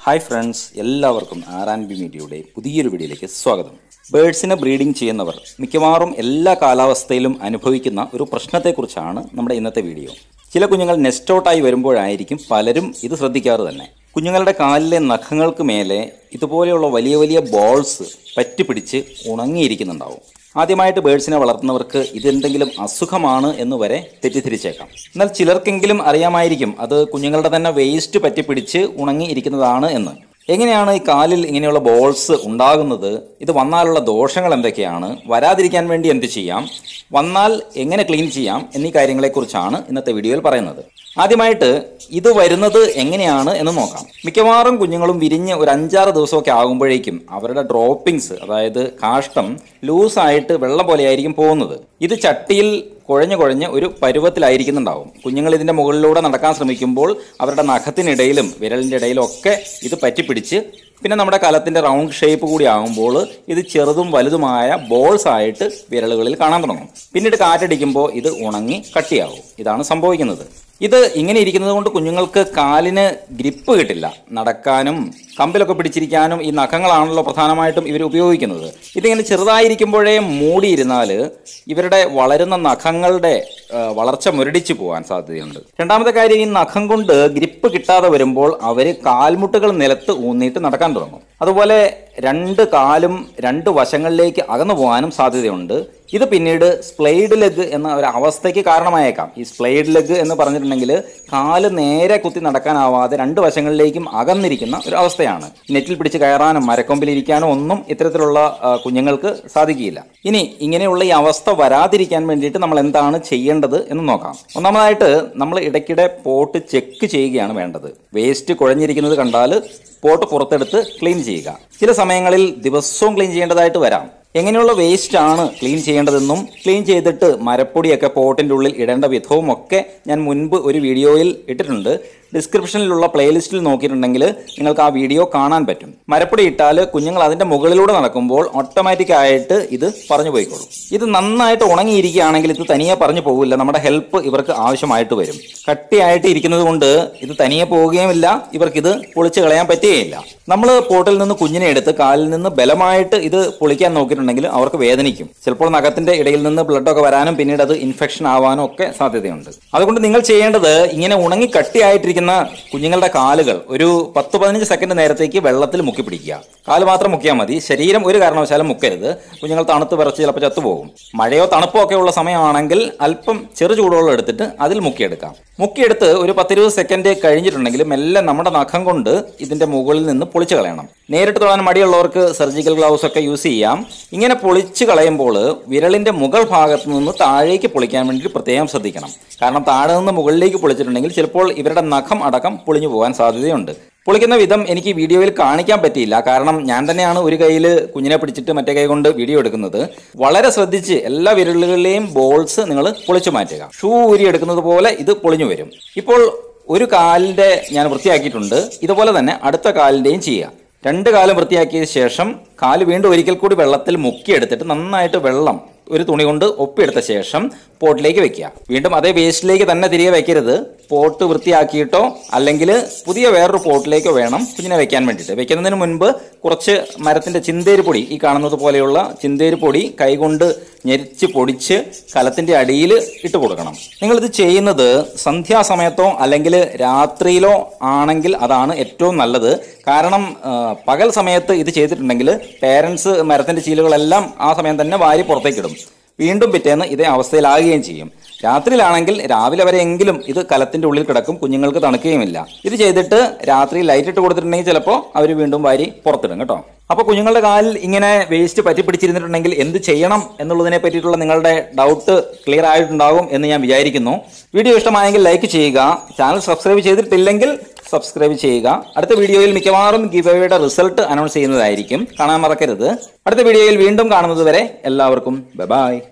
hi friends എല്ലാവർക്കും R and B മീഡിയയുടെ പുതിയൊരു വീഡിയോയിലേക്ക് സ്വാഗതം ബേഡ്സിനെ ബ്രീഡിംഗ് ചെയ്യുന്നവർ മിക്കവാറും എല്ലാ കാലാവസ്ഥയിലും അനുഭവിക്കുന്ന ഒരു പ്രശ്നത്തെക്കുറിച്ചാണ് നമ്മുടെ ഇന്നത്തെ വീഡിയോ ചില കുഞ്ഞുങ്ങൾ നെസ്റ്റ് ഔട്ടായി വരുമ്പോഴായിരിക്കും പലരും ഇത് ശ്രദ്ധിക്കാറ് തന്നെ കുഞ്ഞുങ്ങളുടെ കാലിലെ നഖങ്ങൾക്ക് മേലെ ഇതുപോലെയുള്ള വലിയ വലിയ ബോൾസ് പറ്റിപ്പിടിച്ച് ഉണങ്ങിയിരിക്കുന്നുണ്ടാവും ആദ്യമായിട്ട് ബേഡ്സിനെ വളർത്തുന്നവർക്ക് ഇതെന്തെങ്കിലും അസുഖമാണ് എന്ന് വരെ തെറ്റിദ്ധരിച്ചേക്കാം എന്നാൽ ചിലർക്കെങ്കിലും അറിയാമായിരിക്കും അത് കുഞ്ഞുങ്ങളുടെ തന്നെ വേസ്റ്റ് പറ്റിപ്പിടിച്ച് ഉണങ്ങിയിരിക്കുന്നതാണ് എന്ന് എങ്ങനെയാണ് ഈ കാലിൽ ഇങ്ങനെയുള്ള ബോൾസ് ഉണ്ടാകുന്നത് ഇത് വന്നാലുള്ള ദോഷങ്ങൾ എന്തൊക്കെയാണ് വരാതിരിക്കാൻ വേണ്ടി എന്ത് ചെയ്യാം വന്നാൽ എങ്ങനെ ക്ലീൻ ചെയ്യാം എന്നീ കാര്യങ്ങളെക്കുറിച്ചാണ് ഇന്നത്തെ വീഡിയോയിൽ പറയുന്നത് ആദ്യമായിട്ട് ഇത് വരുന്നത് എങ്ങനെയാണ് എന്ന് നോക്കാം മിക്കവാറും കുഞ്ഞുങ്ങളും വിരിഞ്ഞ് ഒരു അഞ്ചാറ് ദിവസമൊക്കെ ആകുമ്പോഴേക്കും അവരുടെ ഡ്രോപ്പിംഗ്സ് അതായത് കാഷ്ടം ലൂസായിട്ട് വെള്ളം പോലെയായിരിക്കും പോകുന്നത് ഇത് ചട്ടിയിൽ കുഴഞ്ഞു കുഴഞ്ഞ് ഒരു പരുവത്തിലായിരിക്കുന്നുണ്ടാവും കുഞ്ഞുങ്ങൾ ഇതിൻ്റെ മുകളിലൂടെ നടക്കാൻ ശ്രമിക്കുമ്പോൾ അവരുടെ നഖത്തിനിടയിലും വിരലിൻ്റെ ഇടയിലും ഒക്കെ ഇത് പറ്റിപ്പിടിച്ച് പിന്നെ നമ്മുടെ കലത്തിൻ്റെ റൗണ്ട് ഷേപ്പ് കൂടി ആകുമ്പോൾ ഇത് ചെറുതും വലുതുമായ ബോൾസ് ആയിട്ട് വിരലുകളിൽ കാണാൻ തുടങ്ങും പിന്നീട് കാറ്റടിക്കുമ്പോൾ ഇത് ഉണങ്ങി കട്ടിയാവും ഇതാണ് സംഭവിക്കുന്നത് ഇത് ഇങ്ങനെ ഇരിക്കുന്നത് കൊണ്ട് കുഞ്ഞുങ്ങൾക്ക് കാലിന് ഗ്രിപ്പ് കിട്ടില്ല നടക്കാനും കമ്പിലൊക്കെ പിടിച്ചിരിക്കാനും ഈ നഖങ്ങളാണല്ലോ പ്രധാനമായിട്ടും ഇവർ ഉപയോഗിക്കുന്നത് ഇതിങ്ങനെ ചെറുതായിരിക്കുമ്പോഴേ മൂടിയിരുന്നാൽ ഇവരുടെ വളരുന്ന നഖങ്ങളുടെ ആ, വളർച്ച മുരടിച്ചു പോകാൻ സാധ്യതയുണ്ട് രണ്ടാമത്തെ കാര്യം ഈ നഖം കൊണ്ട് ഗ്രിപ്പ് കിട്ടാതെ വരുമ്പോൾ അവർ കാൽമുട്ടുകൾ നിലത്ത് ഊന്നിയിട്ട് നടക്കാൻ തുടങ്ങും അതുപോലെ രണ്ട് കാലും രണ്ട് വശങ്ങളിലേക്ക് അകന്നു പോകാനും സാധ്യതയുണ്ട് ഇത് പിന്നീട് സ്പ്ലെയ്ഡ് ലെഗ് എന്ന ഒരു അവസ്ഥയ്ക്ക് കാരണമായേക്കാം ഈ സ്പ്ലെയ്ഡ് ലെഗ് എന്ന് പറഞ്ഞിട്ടുണ്ടെങ്കിൽ കാല് നേരെ കുത്തി നടക്കാനാവാതെ രണ്ട് വശങ്ങളിലേക്കും അകന്നിരിക്കുന്ന ഒരു അവസ്ഥയാണ് നെറ്റിൽ പിടിച്ച് കയറാനും മരക്കൊമ്പിൽ ഇരിക്കാനോ ഒന്നും ഇത്തരത്തിലുള്ള ആ, കുഞ്ഞുങ്ങൾക്ക് സാധിക്കില്ല ഇനി ഇങ്ങനെയുള്ള ഈ അവസ്ഥ വരാതിരിക്കാൻ വേണ്ടിയിട്ട് നമ്മൾ എന്താണ് ചെയ്യേണ്ടത് എന്ന് നോക്കാം ഒന്നാമതായിട്ട് നമ്മൾ ഇടയ്ക്കിടെ പോട്ട് ചെക്ക് ചെയ്യുകയാണ് വേണ്ടത് വേസ്റ്റ് കുഴഞ്ഞിരിക്കുന്നത് കണ്ടാൽ പോട്ട് പുറത്തെടുത്ത് ക്ലീൻ ചെയ്യുക ചില സമയങ്ങളിൽ ദിവസവും ക്ലീൻ ചെയ്യേണ്ടതായിട്ട് വരാം എങ്ങനെയുള്ള വേസ്റ്റ് ആണ് ക്ലീൻ ചെയ്യേണ്ടതെന്നും ക്ലീൻ ചെയ്തിട്ട് മരപ്പൊടിയൊക്കെ പോട്ടിൻ്റെ ഉള്ളിൽ ഇടേണ്ട വിധവും ഒക്കെ ഞാൻ മുൻപ് ഒരു വീഡിയോയിൽ ഇട്ടിട്ടുണ്ട് ഡിസ്ക്രിപ്ഷനിലുള്ള പ്ലേലിസ്റ്റിൽ നോക്കിയിട്ടുണ്ടെങ്കിൽ നിങ്ങൾക്ക് ആ വീഡിയോ കാണാൻ പറ്റും മരപ്പൊടി ഇട്ടാൽ കുഞ്ഞുങ്ങൾ അതിൻ്റെ മുകളിലൂടെ നടക്കുമ്പോൾ ഓട്ടോമാറ്റിക് ആയിട്ട് ഇത് പറഞ്ഞു പോയിക്കോളും ഇത് നന്നായിട്ട് ഉണങ്ങിയിരിക്കുകയാണെങ്കിൽ ഇത് തനിയെ പറഞ്ഞു പോകില്ല നമ്മുടെ ഹെൽപ്പ് ഇവർക്ക് ആവശ്യമായിട്ട് വരും കട്ടിയായിട്ട് ഇരിക്കുന്നത് കൊണ്ട് ഇത് തനിയെ പോവുകയുമില്ല ഇവർക്കിത് പൊളിച്ച് കളയാൻ പറ്റുകയില്ല നമ്മൾ പോട്ടിൽ നിന്ന് കുഞ്ഞിനെ എടുത്ത് കാലിൽ നിന്ന് ബലമായിട്ട് ഇത് പൊളിക്കാൻ നോക്കിയിട്ടുണ്ടെങ്കിൽ അവർക്ക് വേദനിക്കും ചിലപ്പോൾ നഖത്തിന്റെ ഇടയിൽ നിന്ന് ബ്ലഡൊക്കെ വരാനും പിന്നീട് അത് ഇൻഫെക്ഷൻ ആവാനും ഒക്കെ സാധ്യതയുണ്ട് അതുകൊണ്ട് നിങ്ങൾ ചെയ്യേണ്ടത് ഇങ്ങനെ ഉണങ്ങി കട്ടിയായിട്ടിരിക്കുന്ന കുഞ്ഞുങ്ങളുടെ കാലുകൾ ഒരു പത്ത് പതിനഞ്ച് സെക്കൻഡ് നേരത്തേക്ക് വെള്ളത്തിൽ മുക്കി പിടിക്കുക കാല് മാത്രം മുക്കിയാൽ മതി ശരീരം ഒരു കാരണവശാലും മുക്കരുത് കുഞ്ഞുങ്ങൾ തണുത്ത് വിറച്ച് ചിലപ്പോൾ ചത്തുപോകും മഴയോ തണുപ്പോ ഒക്കെ ഉള്ള സമയമാണെങ്കിൽ അല്പം ചെറു ചൂടുവെള്ളം എടുത്തിട്ട് അതിൽ മുക്കിയെടുക്കാം മുക്കിയെടുത്ത് ഒരു പത്തിരുപത് സെക്കൻഡ് കഴിഞ്ഞിട്ടുണ്ടെങ്കിൽ മെല്ലെ നമ്മുടെ നഖം കൊണ്ട് ഇതിന്റെ മുകളിൽ നിന്ന് പൊളിച്ച് കളയണം നേരിട്ട് തൊടാൻ മടിയുള്ളവർക്ക് സർജിക്കൽ ഗ്ലൗസ് ഒക്കെ യൂസ് ചെയ്യാം ഇങ്ങനെ പൊളിച്ച് കളയുമ്പോൾ വിരലിന്റെ മുകൾ ഭാഗത്ത് നിന്ന് താഴേക്ക് പൊളിക്കാൻ വേണ്ടി പ്രത്യേകം ശ്രദ്ധിക്കണം കാരണം താഴെ നിന്ന് മുകളിലേക്ക് പൊളിച്ചിട്ടുണ്ടെങ്കിൽ ചിലപ്പോൾ ഇവരുടെ നഖം അടക്കം പൊളിഞ്ഞു പോകാൻ സാധ്യതയുണ്ട് പൊളിക്കുന്ന വിധം എനിക്ക് വീഡിയോയിൽ കാണിക്കാൻ പറ്റിയില്ല കാരണം ഞാൻ തന്നെയാണ് ഒരു കയ്യിൽ കുഞ്ഞിനെ പിടിച്ചിട്ട് മറ്റേ കൈ കൊണ്ട് വീഡിയോ എടുക്കുന്നത് വളരെ ശ്രദ്ധിച്ച് എല്ലാ വിരലുകളിലെയും ബോൾസ് നിങ്ങൾ പൊളിച്ചു മാറ്റുക ഷൂ ഊരി എടുക്കുന്നത് പോലെ ഇത് പൊളിഞ്ഞു വരും ഇപ്പോൾ ഒരു കാലിന്റെ ഞാൻ വൃത്തിയാക്കിയിട്ടുണ്ട് ഇതുപോലെ തന്നെ അടുത്ത കാലിന്റെയും ചെയ്യുക രണ്ട് കാലം വൃത്തിയാക്കിയ ശേഷം കാല് വീണ്ടും ഒരിക്കൽ കൂടി വെള്ളത്തിൽ മുക്കിയെടുത്തിട്ട് നന്നായിട്ട് വെള്ളം ഒരു തുണി കൊണ്ട് ഒപ്പിയെടുത്ത ശേഷം പോട്ടിലേക്ക് വെക്കുക വീണ്ടും അതേ വേസ്റ്റിലേക്ക് തന്നെ തിരികെ വെക്കരുത് പോട്ട് വൃത്തിയാക്കിയിട്ടോ അല്ലെങ്കിൽ പുതിയ വേറൊരു പോട്ടിലേക്കോ വേണം കുഞ്ഞിനെ വെക്കാൻ വേണ്ടിയിട്ട് വെക്കുന്നതിന് മുൻപ് കുറച്ച് മരത്തിന്റെ ചിന്തേരി പൊടി ഈ കാണുന്നത് പോലെയുള്ള ചിന്തേരി പൊടി കൈകൊണ്ട് ഞെരിച്ച് പൊടിച്ച് കലത്തിന്റെ അടിയിൽ ഇട്ട് കൊടുക്കണം നിങ്ങളിത് ചെയ്യുന്നത് സന്ധ്യാസമയത്തോ അല്ലെങ്കിൽ രാത്രിയിലോ ആണെങ്കിൽ അതാണ് ഏറ്റവും നല്ലത് കാരണം ആ, പകൽ സമയത്ത് ഇത് ചെയ്തിട്ടുണ്ടെങ്കിൽ പേരൻസ് മരത്തിന്റെ ചീലുകളെല്ലാം ആ സമയം തന്നെ വാരി പുറത്തേക്കിടും വീണ്ടും പിറ്റേന്ന് ഇതേ അവസ്ഥയിലാകുകയും ചെയ്യും രാത്രിയിലാണെങ്കിൽ രാവിലെ വരെയെങ്കിലും ഇത് കലത്തിന്റെ ഉള്ളിൽ കിടക്കും കുഞ്ഞുങ്ങൾക്ക് തണുക്കുകയുമില്ല ഇത് ചെയ്തിട്ട് രാത്രി ലൈറ്റ് ഇട്ട് കൊടുത്തിട്ടുണ്ടെങ്കിൽ ചിലപ്പോൾ അവർ വീണ്ടും വാരി പുറത്തിടും കേട്ടോ അപ്പോൾ കുഞ്ഞുങ്ങളുടെ കാലിൽ ഇങ്ങനെ വേസ്റ്റ് പറ്റി പിടിച്ചിരുന്നിട്ടുണ്ടെങ്കിൽ എന്ത് ചെയ്യണം എന്നുള്ളതിനെ പറ്റിയിട്ടുള്ള നിങ്ങളുടെ ഡൗട്ട് ക്ലിയർ ആയിട്ടുണ്ടാകും എന്ന് ഞാൻ വിചാരിക്കുന്നു വീഡിയോ ഇഷ്ടമായെങ്കിൽ ലൈക്ക് ചെയ്യുക ചാനൽ സബ്സ്ക്രൈബ് ചെയ്തിട്ടില്ലെങ്കിൽ സബ്സ്ക്രൈബ് ചെയ്യുക അടുത്ത വീഡിയോയിൽ മിക്കവാറും ഗിവയുടെ റിസൾട്ട് അനൗൺസ് ചെയ്യുന്നതായിരിക്കും കാണാൻ മറക്കരുത് അടുത്ത വീഡിയോയിൽ വീണ്ടും കാണുന്നത് വരെ എല്ലാവർക്കും ബൈ